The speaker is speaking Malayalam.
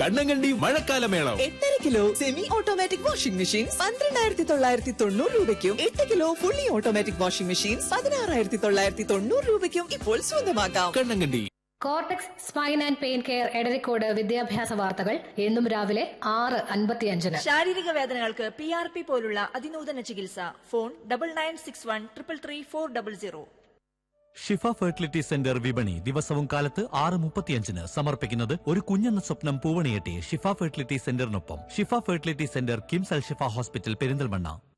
കണ്ണങ്കണ്ടി മഴക്കാലമേളം എട്ടര kilo semi automatic washing machine പന്ത്രണ്ടായിരത്തി തൊള്ളായിരത്തി തൊണ്ണൂറ് രൂപയ്ക്കും എട്ട് kilo fully automatic washing machine പതിനാറായിരത്തി തൊള്ളായിരത്തി തൊണ്ണൂറ് രൂപയ്ക്കും ഇപ്പോൾ സ്വന്തമാക്കാം Kannankandi cortex spine and pain care Edarikode വിദ്യാഭ്യാസ വാർത്തകൾ എന്നും രാവിലെ ആറ് അൻപത്തിയഞ്ചിന് ശാരീരിക വേദനകൾക്ക് പി ആർ പി പോലുള്ള അതിനൂതന ചികിത്സ phone double nine six one triple three four double zero Shifa fertility centre വിപണി ദിവസവും കാലത്ത് ആറ് മുപ്പത്തിയഞ്ചിന് സമർപ്പിക്കുന്നത് ഒരു കുഞ്ഞെന്ന സ്വപ്നം പൂവണിയെട്ടി ഷിഫ ഫെർട്ടിലിറ്റി സെന്ററിനൊപ്പം Shifa fertility centre KIMS Al Shifa hospital Perinthalmanna